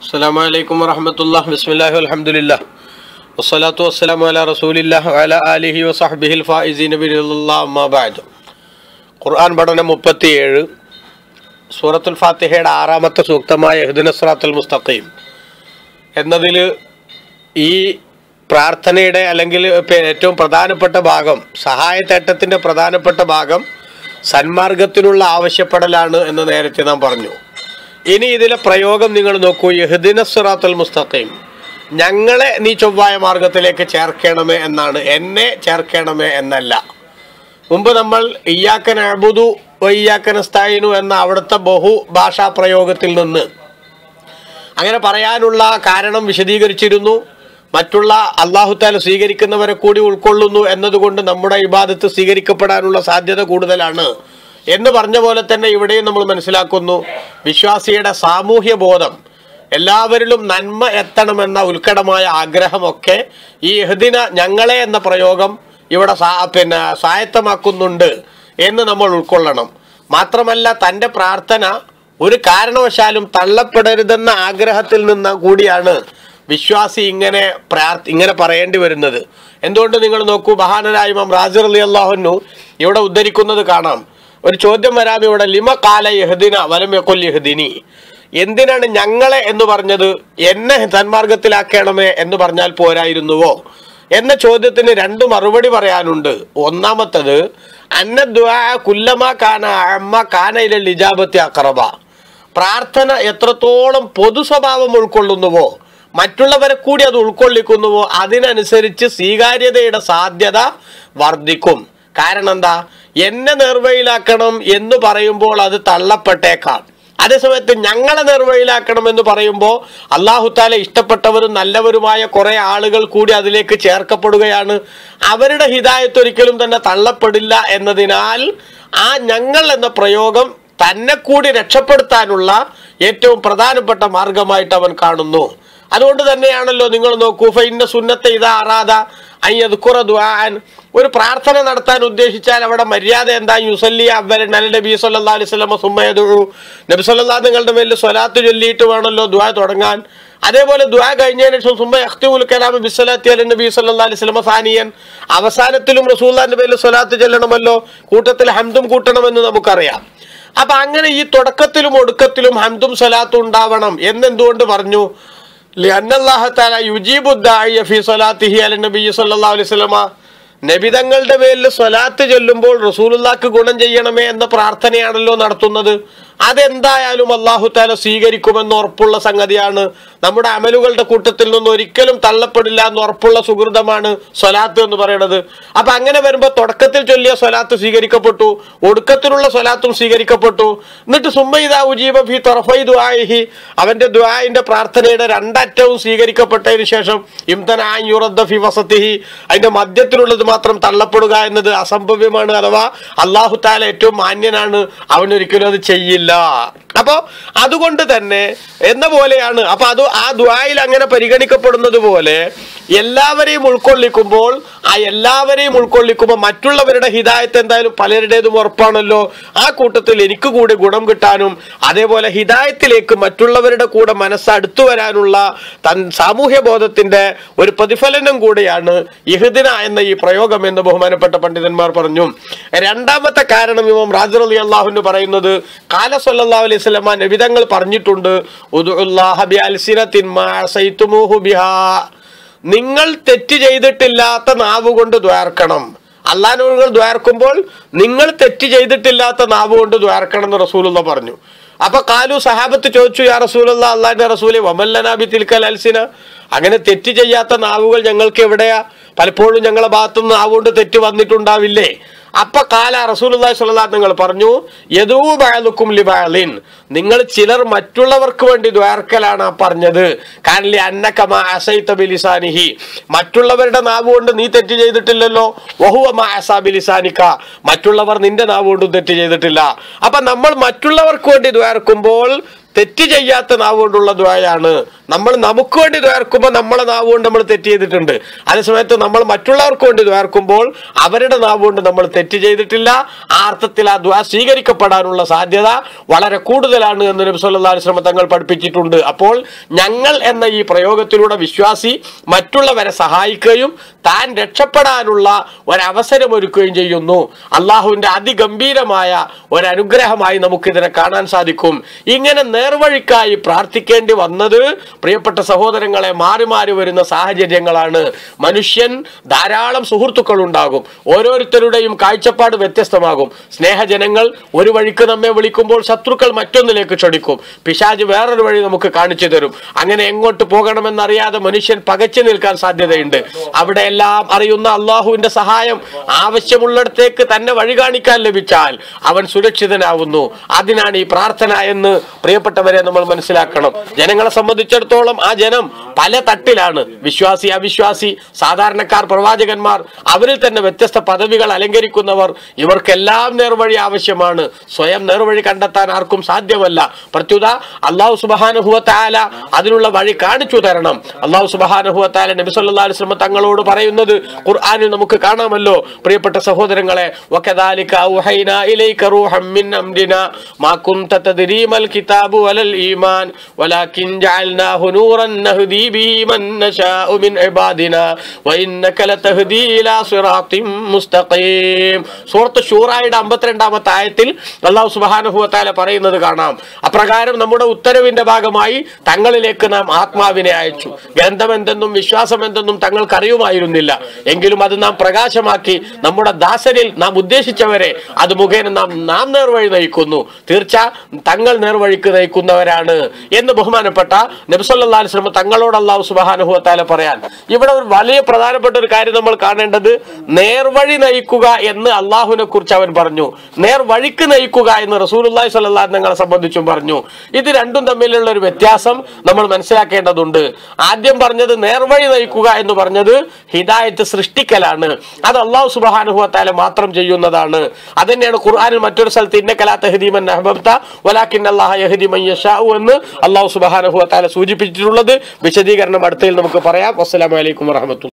السلام عليكم ورحمة الله بسم الله والحمد لله والصلاة والسلام على رسول الله وعلى آله وصحبه الفائزين برضا الله أما بعد ഖുർആൻ പഠനം മുപ്പത്തിയേഴ് സൂറത്തുൽ ഫാത്തിഹയുടെ ആറാമത്തെ സൂക്തമായ ഹുദിനസ്രാത്തുൽ മുസ്തഖീം എന്നതിൽ ഈ പ്രാർത്ഥനയുടെ അല്ലെങ്കിൽ ഇപ്പം ഏറ്റവും പ്രധാനപ്പെട്ട ഭാഗം സഹായത്തേട്ടത്തിൻ്റെ പ്രധാനപ്പെട്ട ഭാഗം സന്മാർഗത്തിനുള്ള ആവശ്യപ്പെടലാണ് എന്ന് നേരത്തെ നാം പറഞ്ഞു ഇനി ഇതിലെ പ്രയോഗം നിങ്ങൾ നോക്കൂ യഹ്ദിന സിറാത്തുൽ മുസ്തഖീം ഞങ്ങളെ നീ ചൊവ്വായ മാർഗത്തിലേക്ക് ചേർക്കണമേ എന്നാണ് എന്നെ ചേർക്കണമേ എന്നല്ല മുമ്പ് നമ്മൾ ഇയ്യാക്കൻ അബുദു വയ്യാക്കൻ സ്ഥായിനു എന്ന അവിടുത്തെ ബഹു ഭാഷാ പ്രയോഗത്തിൽ നിന്ന് അങ്ങനെ പറയാനുള്ള കാരണം വിശദീകരിച്ചിരുന്നു മറ്റുള്ള അള്ളാഹുത്താല സ്വീകരിക്കുന്നവരെ കൂടി ഉൾക്കൊള്ളുന്നു എന്നതുകൊണ്ട് നമ്മുടെ ഇബാദത്ത് സ്വീകരിക്കപ്പെടാനുള്ള സാധ്യത കൂടുതലാണ് എന്ന് പറഞ്ഞ പോലെ തന്നെ ഇവിടെയും നമ്മൾ മനസ്സിലാക്കുന്നു വിശ്വാസിയുടെ സാമൂഹ്യ ബോധം എല്ലാവരിലും നന്മ എത്തണമെന്ന ഉത്കടമായ ആഗ്രഹമൊക്കെ ഈ എഹദിന ഞങ്ങളെ എന്ന പ്രയോഗം ഇവിടെ സാ പിന്നെ സ്വായത്തമാക്കുന്നുണ്ട് എന്ന് നമ്മൾ ഉൾക്കൊള്ളണം മാത്രമല്ല തൻ്റെ പ്രാർത്ഥന ഒരു കാരണവശാലും തള്ളപ്പെടരുതെന്ന ആഗ്രഹത്തിൽ നിന്ന് കൂടിയാണ് വിശ്വാസി ഇങ്ങനെ പ്രാർത്ഥ ഇങ്ങനെ പറയേണ്ടി വരുന്നത് എന്തുകൊണ്ട് നിങ്ങൾ നോക്കൂ ബഹാനരായ ഇമാം റാസിർ അലി അള്ളാഹുനു ഇവിടെ ഉദ്ധരിക്കുന്നത് കാണാം ഒരു ചോദ്യം വരാം ഇവിടെ ലിമ കാല യഹദിന വലം യക്കൊൽ യഹദിനി എന്തിനാണ് ഞങ്ങളെ എന്ന് പറഞ്ഞത് എന്നെ സന്മാർഗത്തിലാക്കണമേ എന്ന് പറഞ്ഞാൽ പോരായിരുന്നുവോ എന്ന ചോദ്യത്തിന് രണ്ട് മറുപടി പറയാനുണ്ട് ഒന്നാമത്തത് അന്ന ദ്വാ കുല്ലമ കാന അമ്മ കാനയിലെ ലിജാബത്തി അക്രബ പ്രാർത്ഥന എത്രത്തോളം പൊതു സ്വഭാവം ഉൾക്കൊള്ളുന്നുവോ മറ്റുള്ളവരെ കൂടി അത് ഉൾക്കൊള്ളിക്കുന്നുവോ അതിനനുസരിച്ച് സ്വീകാര്യതയുടെ സാധ്യത വർദ്ധിക്കും കാരണം എന്താ എന്നെ നിർവയിലാക്കണം എന്ന് പറയുമ്പോൾ അത് തള്ളപ്പെട്ടേക്കാം അതേസമയത്ത് ഞങ്ങളെ നിർവയിലാക്കണം എന്ന് പറയുമ്പോൾ അള്ളാഹുത്താല ഇഷ്ടപ്പെട്ടവരും നല്ലവരുമായ കുറെ ആളുകൾ കൂടി അതിലേക്ക് ചേർക്കപ്പെടുകയാണ് അവരുടെ ഹിതായത്ത് ഒരിക്കലും തന്നെ തള്ളപ്പെടില്ല എന്നതിനാൽ ആ ഞങ്ങൾ എന്ന പ്രയോഗം തന്നെ കൂടി രക്ഷപ്പെടുത്താനുള്ള ഏറ്റവും പ്രധാനപ്പെട്ട മാർഗമായിട്ട് അവൻ കാണുന്നു അതുകൊണ്ട് തന്നെയാണല്ലോ നിങ്ങൾ നോക്കൂ ഫൈന്ന സുന്നത്തെ ഇതാ അറാദ അയ്യദ്ഖുറ ദുആൻ ഒരു പ്രാർത്ഥന നടത്താൻ ഉദ്ദേശിച്ചാൽ അവിടെ മര്യാദ എന്താ യുസല്ലി അവരൻ അൽ നബി സല്ലാ അലൈഹി സ്വലമ സുമ്മയതുഴു നബി സല്ലാ നിങ്ങളുടെ മേലിൽ സ്വലാത്ത് ചൊല്ലിയിട്ട് വേണമല്ലോ ദുആ തുടങ്ങാൻ അതേപോലെ ദുആ കഴിഞ്ഞതിന് ശേഷം സുമ്മ അഖ്തിമുൽ കലാം ബിസ്സലാത്തി അലൻ നബി സല്ലാ അലൈഹി സ്വലമ സാനിയൻ അവസാനത്തിലും റസൂല്ലാന്റെ പേരിൽ സ്വലാത്ത് ചെല്ലണമല്ലോ കൂട്ടത്തിൽ ഹംദും കൂട്ടണമെന്ന് നമുക്കറിയാം അപ്പൊ അങ്ങനെ ഈ തുടക്കത്തിലും ഒടുക്കത്തിലും ഹംദും സ്വലാത്തും ഉണ്ടാവണം എന്നെന്തുകൊണ്ട് പറഞ്ഞു لأن الله تعالى يجيب الداعي في صلاته على النبي صلى الله عليه وسلم നബിതങ്ങളുടെ പേരിൽ സ്വലാത്ത് ചൊല്ലുമ്പോൾ റസൂലുള്ളാക്ക് ഗുണം ചെയ്യണമേ എന്ന പ്രാർത്ഥനയാണല്ലോ നടത്തുന്നത് അതെന്തായാലും അള്ളാഹു താല സ്വീകരിക്കുമെന്ന് ഉറപ്പുള്ള സംഗതിയാണ് നമ്മുടെ അമലുകളുടെ കൂട്ടത്തിൽ നിന്ന് ഒരിക്കലും തള്ളപ്പെടില്ല എന്ന് ഉറപ്പുള്ള സുഹൃതമാണ് സ്വലാത്ത് എന്ന് പറയുന്നത് അപ്പൊ അങ്ങനെ വരുമ്പോൾ തുടക്കത്തിൽ ചൊല്ലിയ സ്വലാത്ത് സ്വീകരിക്കപ്പെട്ടു ഒടുക്കത്തിലുള്ള സ്വലാത്തും സ്വീകരിക്കപ്പെട്ടു എന്നിട്ട് സുമ്മൈദാ ഉജീബ ഫി തൊറഫൈ ദുആഇഹി അവന്റെ ദുആഇന്റെ പ്രാർത്ഥനയുടെ രണ്ടറ്റവും സ്വീകരിക്കപ്പെട്ടതിന് ശേഷം ഇംതനായുറദ്ദ ഫി വസത്തിഹി അതിന്റെ മധ്യത്തിലുള്ളത് മാത്രം തള്ളപ്പെടുക എന്നത് അസംഭവ്യമാണ് അഥവാ അള്ളാഹു താല ഏറ്റവും മാന്യനാണ് അവൻ ഒരിക്കലും അത് ചെയ്യില്ല അപ്പോ അതുകൊണ്ട് തന്നെ എന്ന പോലെയാണ് അപ്പൊ അത് ആ ദ്വായിൽ അങ്ങനെ പരിഗണിക്കപ്പെടുന്നത് പോലെ എല്ലാവരെയും ഉൾക്കൊള്ളിക്കുമ്പോൾ ആ എല്ലാവരെയും ഉൾക്കൊള്ളിക്കുമ്പോൾ മറ്റുള്ളവരുടെ ഹിതായത്ത് എന്തായാലും പലരുടേതും ഉറപ്പാണല്ലോ ആ കൂട്ടത്തിൽ എനിക്ക് കൂടി ഗുണം കിട്ടാനും അതേപോലെ ഹിതായത്തിലേക്ക് മറ്റുള്ളവരുടെ കൂടെ മനസ്സ് അടുത്തു വരാനുള്ള തൻ സാമൂഹ്യ ബോധത്തിന്റെ ഒരു പ്രതിഫലനം കൂടിയാണ് ഇഹദിന എന്ന ഈ പ്രയോഗം എന്ന് ബഹുമാനപ്പെട്ട പണ്ഡിതന്മാർ പറഞ്ഞു രണ്ടാമത്തെ കാരണം ഇമാം റാജർ അലി അള്ളാഹുന്ന് പറയുന്നത് കാല സല്ലാ അലൈഹി സ്വലമ നബിതങ്ങൾ പറഞ്ഞിട്ടുണ്ട് ഉദുല്ലാഹ ബി അൽസിനത്തിൻ മാ സൈത്തുമൂഹു ബിഹാ നിങ്ങൾ തെറ്റ് ചെയ്തിട്ടില്ലാത്ത നാവ് കൊണ്ട് ദ്വാർക്കണം അള്ളാഹുകൾ ദ്വാർക്കുമ്പോൾ നിങ്ങൾ തെറ്റ് ചെയ്തിട്ടില്ലാത്ത നാവ് കൊണ്ട് ദ്വാർക്കണം എന്ന് റസൂലുള്ള പറഞ്ഞു അപ്പൊ കാലു സഹാബത്ത് ചോദിച്ചു യാ റസൂലുള്ള അള്ളാഹിന്റെ റസൂലെ വമല്ലനാബി തിൽക്കൽ അൽസിന അങ്ങനെ തെറ്റ് ചെയ്യാത്ത നാവുകൾ ഞങ്ങൾക്ക് എവിടെയാ പലപ്പോഴും ഞങ്ങളെ ഭാഗത്തുനിന്ന് നാവുകൊണ്ട് തെറ്റ് വന്നിട്ടുണ്ടാവില്ലേ അപ്പൊ കാല റസൂലുള്ളാഹി സ്വല്ലല്ലാഹു നിങ്ങൾ പറഞ്ഞു യദൂ ബഅലുക്കും ലിബഅലിൻ നിങ്ങൾ ചിലർ മറ്റുള്ളവർക്ക് വേണ്ടി ദ്വാർക്കലാണ് ആ പറഞ്ഞത് കാരണം അന്നകമാ അസൈത ബിലിസാനിഹി മറ്റുള്ളവരുടെ നാവ് കൊണ്ട് നീ തെറ്റ് ചെയ്തിട്ടില്ലല്ലോ വഹുവ മാ അസാ ബിലിസാനിക മറ്റുള്ളവർ നിന്റെ നാവ് കൊണ്ടും തെറ്റ് ചെയ്തിട്ടില്ല അപ്പൊ നമ്മൾ മറ്റുള്ളവർക്ക് വേണ്ടി ദ്വാർക്കുമ്പോൾ തെറ്റ് ചെയ്യാത്ത നാവ് കൊണ്ടുള്ള ദ്വായാണ് നമ്മൾ നമുക്ക് വേണ്ടി ദ്വേർക്കുമ്പോൾ നമ്മളെ നാവ് കൊണ്ട് നമ്മൾ തെറ്റ് ചെയ്തിട്ടുണ്ട് അതേസമയത്ത് നമ്മൾ മറ്റുള്ളവർക്ക് വേണ്ടി ദ്വേർക്കുമ്പോൾ അവരുടെ നാവ് കൊണ്ട് നമ്മൾ തെറ്റ് ചെയ്തിട്ടില്ല ആ അർത്ഥത്തിൽ ആ ദ്വാ സ്വീകരിക്കപ്പെടാനുള്ള സാധ്യത വളരെ കൂടുതലാണ് എന്ന് നബി സല്ലല്ലാഹു അലൈഹി വസല്ലം തങ്ങൾ പഠിപ്പിച്ചിട്ടുണ്ട് അപ്പോൾ ഞങ്ങൾ എന്ന ഈ പ്രയോഗത്തിലൂടെ വിശ്വാസി മറ്റുള്ളവരെ സഹായിക്കുകയും താൻ രക്ഷപ്പെടാനുള്ള ഒരവസരം ഒരുക്കുകയും ചെയ്യുന്നു അള്ളാഹുവിന്റെ അതിഗംഭീരമായ ഒരനുഗ്രഹമായി നമുക്കിതിനെ കാണാൻ സാധിക്കും ഇങ്ങനെ നേർവഴിക്കായി പ്രാർത്ഥിക്കേണ്ടി വന്നത് പ്രിയപ്പെട്ട സഹോദരങ്ങളെ മാറി മാറി വരുന്ന സാഹചര്യങ്ങളാണ് മനുഷ്യൻ ധാരാളം സുഹൃത്തുക്കൾ ഉണ്ടാകും ഓരോരുത്തരുടെയും കാഴ്ചപ്പാട് വ്യത്യസ്തമാകും സ്നേഹജനങ്ങൾ ഒരു വഴിക്ക് നമ്മെ വിളിക്കുമ്പോൾ ശത്രുക്കൾ മറ്റൊന്നിലേക്ക് ക്ഷണിക്കും പിശാജ് വേറൊരു വഴി നമുക്ക് കാണിച്ചു തരും അങ്ങനെ എങ്ങോട്ട് പോകണമെന്നറിയാതെ മനുഷ്യൻ പകച്ചു നിൽക്കാൻ സാധ്യതയുണ്ട് അവിടെ എല്ലാം അറിയുന്ന അള്ളാഹുവിന്റെ സഹായം ആവശ്യമുള്ളിടത്തേക്ക് തന്നെ വഴി കാണിക്കാൻ ലഭിച്ചാൽ അവൻ സുരക്ഷിതനാവുന്നു അതിനാണ് ഈ പ്രാർത്ഥന എന്ന് പ്രിയപ്പെട്ടവരെ നമ്മൾ മനസ്സിലാക്കണം ജനങ്ങളെ സംബന്ധിച്ചിടത്തോളം ആ ജനം പല തട്ടിലാണ് വിശ്വാസി അവിശ്വാസി സാധാരണക്കാർ പ്രവാചകന്മാർ അവരിൽ തന്നെ വ്യത്യസ്ത പദവികൾ അലങ്കരിക്കുന്നവർ ഇവർക്കെല്ലാം നേർവഴി ആവശ്യമാണ് സ്വയം നേർവഴി കണ്ടെത്താൻ ആർക്കും സാധ്യമല്ല പ്രത്യുത അള്ളാഹു സുബാനുഹുവത്താല അതിനുള്ള വഴി കാണിച്ചു തരണം അള്ളാഹു സുബാനുഹുവത്താല നബി സല്ലല്ലാഹു അലൈഹി വസല്ലം തങ്ങളോട് പറയുന്നത് ഖുർആനിൽ നമുക്ക് കാണാമല്ലോ പ്രിയപ്പെട്ട സഹോദരങ്ങളെ വകദാലിക ഔഹൈന ഇലൈക റൂഹം മിൻ അംരിന മാ കുൻത തദ്രീ മൽ കിതാബു വലൽ ഈമാൻ വലാകിൻ ജഅൽനാഹു നൂറൻ നഹ്ദി ബിഹി മൻ നശാഉ മിൻ ഇബാദിന വഇന്നക ലതഹ്ദി ഇലാ സിറാത്തിൻ മുസ്തഖീം സൂറത്ത് ഷൂറായുടെ 52ാമത്തെ ആയത്തിൽ അല്ലാഹു സുബ്ഹാനഹു വതആല പറയുന്നത് കാണാം അപ്രകാരം നമ്മുടെ ഉത്തരവിന്റെ ഭാഗമായി തങ്ങളിലേക്ക് നാം ആത്മാവിനെ അയച്ചു ഗ്രന്ഥം എന്തെന്നും വിശ്വാസം എന്തെന്നും തങ്ങൾക്ക് അറിയുമായിരുന്നില്ല എങ്കിലും അത് നാം പ്രകാശമാക്കി നമ്മുടെ ദാസരിൽ നാം ഉദ്ദേശിച്ചവരെ അത് മുഖേന നാം നാം നേർവഴി നയിക്കുന്നു തീർച്ച തങ്ങൾ നേർവഴിക്ക് നയിക്കുന്നവരാണ് എന്ന് ബഹുമാനപ്പെട്ട നബ്സല്ലാ അലിസ്ലമ തങ്ങളോട് അള്ളാഹു സുബാനുഭവത്താല പറയാൻ ഇവിടെ ഒരു വലിയ പ്രധാനപ്പെട്ട ഒരു കാര്യം നമ്മൾ കാണേണ്ടത് നേർവഴി നയിക്കുക എന്ന് അള്ളാഹുവിനെ കുറിച്ച് അവൻ പറഞ്ഞു നേർവഴിക്ക് നയിക്കുക എന്ന് റസൂലുല്ലാഹി സ്വല്ലാ തങ്ങളെ സംബന്ധിച്ചും പറഞ്ഞു ഇത് രണ്ടും തമ്മിലുള്ള ഒരു വ്യത്യാസം നമ്മൾ മനസ്സിലാക്കേണ്ടതുണ്ട് ആദ്യം പറഞ്ഞത് നേർവഴി നയിക്കുക എന്ന് പറഞ്ഞത് ഹിദായത്ത് സൃഷ്ടിക്കലാണ് അത് അള്ളാഹു സുബാനുഭവത്താല മാത്രം ചെയ്യുന്നതാണ് അത് തന്നെയാണ് ഖുർആാനിൽ മറ്റൊരു സ്ഥലത്ത് ഇന്ന കലാത്ത ഹദീമൻ അഹബബ്ത വലാക്കിൻ അള്ളാഹ യഹദിമൻ യശാഉ എന്ന് അള്ളാഹു സുബാനുഭവത്താല സൂചിപ്പിച്ചിട്ടുള്ളത് വിശദീകരണം അടുത്തതിൽ നമുക്ക് പറയാം അസ്സലാമലൈക്കും വറഹമത്തു